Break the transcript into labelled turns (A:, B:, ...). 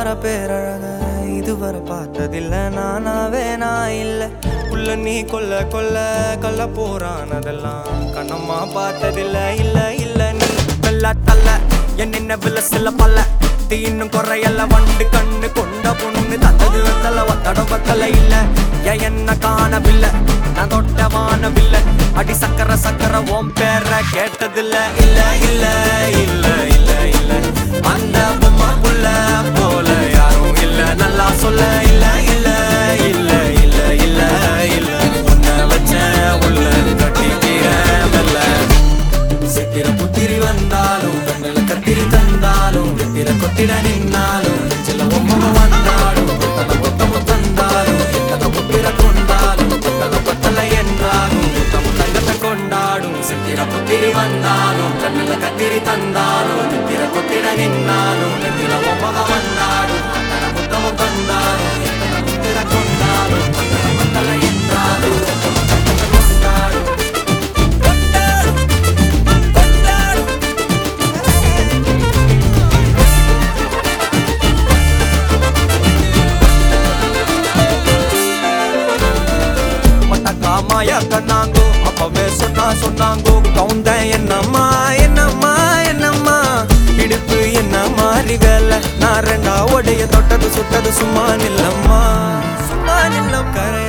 A: வர பேரழக இதுவரை பார்த்ததில்ல நானாவே நான் இல்ல உள்ள நீ கொல்ல கொல்ல கள்ள போறானதெல்லாம் கண்ணம்மா பார்த்ததில்ல இல்ல இல்ல நீ வெள்ள தள்ள என் நினைவுல சில பல்ல இது இன்னும் குறையல வண்டு கண்ணு கொண்ட பொண்ணு தந்தது வெத்தல ஒத்தடம் பத்தல இல்ல ஏன் என்ன காணவில்லை நான் தொட்ட வானவில்லை அடி சக்கர சக்கர ஓம் பேர கேட்டதில்ல இல்ல இல்ல இல்ல இல்ல இல்ல அந்த பொம்மா புள்ள போல யாரும் இல்ல நல்லா சொல்ல இல்ல இல்ல இல்ல இல்ல இல்ல இல்ல உன்னை வச்ச உள்ள கட்டிக்கிற மெல்ல சித்திர புத்திரி வந்தாலும் கண்ணில கத்திரி தந்தாலும் வெத்திர கொத்திட நின்னாலும் நெஞ்சில ஒம்மக வந்தாலும் கொத்தல கொத்தமு தந்தாலும் எத்தனை புத்திர கொண்டாலும் கொத்தல கொத்தல என்றாலும் கொத்தமு தங்கத்தை கொண்டாடும் சித்திர புத்திரி வந்தாலும் கண்ணில கத்திரி தந்தாலும் வெத்திர கொத்திட நின்னாலும் நெஞ்சில ஒம்மக வந்தாலும் கொத்தல கொத்தமு தந்தாலும் எத்தனை புத்திர கொண்டாலும் கொத்தல கொத்தல என்றாலும் கொத்தமு தங்கத்தை கொண்டாடும் கொண்டாடும் கொண்டாடும் மட்டக்காமாயா கண்ணாங்கோ அப்பவே சொன்னா சொன்னாங்கோ கவுந்தன் என்னம்மா என்னம்மா என்னம்மா இடுப்பு என்ன மாறி வேலை நான் ரெண்டா உடைய தொட்டது சுட்டது சும்மா நில்லம்மா சும்மா நில்லம் கரை